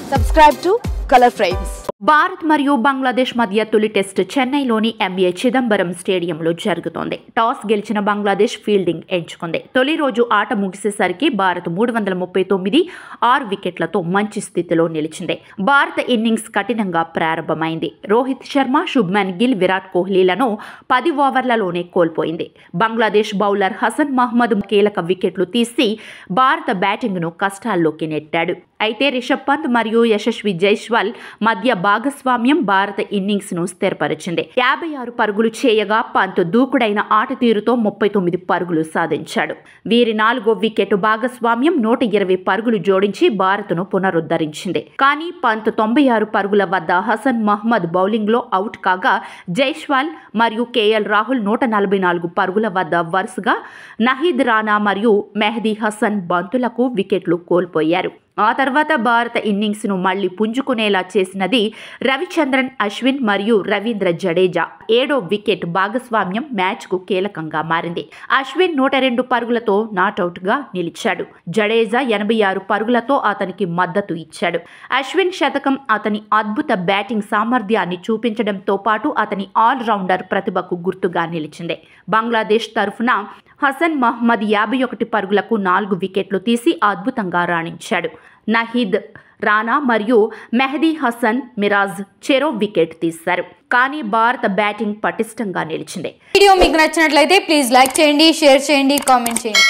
Subscribe to Color Frames. Bharat మరియు బంగ్లాదేశ్ మధ్య తొలి టెస్ట్ చెన్నైలోని ఎంఏ చిదంబరం స్టేడియంలో జరుగుతోంది టాస్ గెలిచిన బంగ్లాదేశ్ ఫీల్డింగ్ ఎంచుకుంది తొలి రోజు ఆట ముగిసేసరికి భారత్ మూడు వందల ముప్పై తొమ్మిది ఆరు వికెట్లతో మంచి స్థితిలో నిలిచింది భారత ఇన్నింగ్స్ కఠినంగా ప్రారంభమైంది రోహిత్ శర్మ శుభ్మన్ గిల్ విరాట్ కోహ్లీలను పది ఓవర్లలోనే కోల్పోయింది బంగ్లాదేశ్ బౌలర్ హసన్ మహ్మద్ కీలక వికెట్లు తీసి భారత బ్యాటింగ్ను కష్టాల్లోకి నెట్టాడు అయితే రిషబ్ పంత్ మరియు యశస్వి జైస్వాల్ మధ్య భాగస్వామ్యం భారత ఇన్నింగ్స్ ను స్థిరపరిచింది యాభై ఆరు పరుగులు చేయగా పంత్ దూకుడైన ఆట తీరుతో ముప్పై తొమ్మిది పరుగులు సాధించాడు వీరి నాలుగో వికెట్ భాగస్వామ్యం నూట ఇరవై పరుగులు జోడించి భారత్ను పునరుద్ధరించింది కానీ పంత్ తొంభై ఆరు పరుగుల వద్ద హసన్ మహ్మద్ బౌలింగ్ లో అవుట్ కాగా జైస్వాల్ మరియు కేఎల్ రాహుల్ నూట నలభై నాలుగు పరుగుల వద్ద వరుసగా నహీద్ రానా మరియు మెహదీ హసన్ బంతులకు వికెట్లు కోల్పోయారు ఆ తర్వాత భారత ఇన్నింగ్స్ను మళ్లీ పుంజుకునేలా చేసినది రవిచంద్రన్ అశ్విన్ మరియు రవీంద్ర జడేజా ఏడో వికెట్ భాగస్వామ్యం మ్యాచ్కు కీలకంగా మారింది అశ్విన్ నూట రెండు పరుగులతో నాటౌట్గా నిలిచాడు జడేజా ఎనభై ఆరు పరుగులతో అతనికి మద్దతు ఇచ్చాడు అశ్విన్ శతకం అతని అద్భుత బ్యాటింగ్ సామర్థ్యాన్ని చూపించడంతో పాటు అతని ఆల్రౌండర్ ప్రతిభకు గుర్తుగా నిలిచింది బంగ్లాదేశ్ తరఫున హసన్ మహ్మద్ యాభై ఒకటి పరుగులకు నాలుగు వికెట్లు తీసి అద్భుతంగా రాణించాడు నహీద్ రానా మరియు మెహదీ హసన్ మిరాజ్ చెరో వికెట్ తీశారు కానీ భారత బ్యాటింగ్ పటిష్టంగా నిలిచింది వీడియో మీకు నచ్చినట్లయితే ప్లీజ్ లైక్ చేయండి షేర్ చేయండి కామెంట్ చేయండి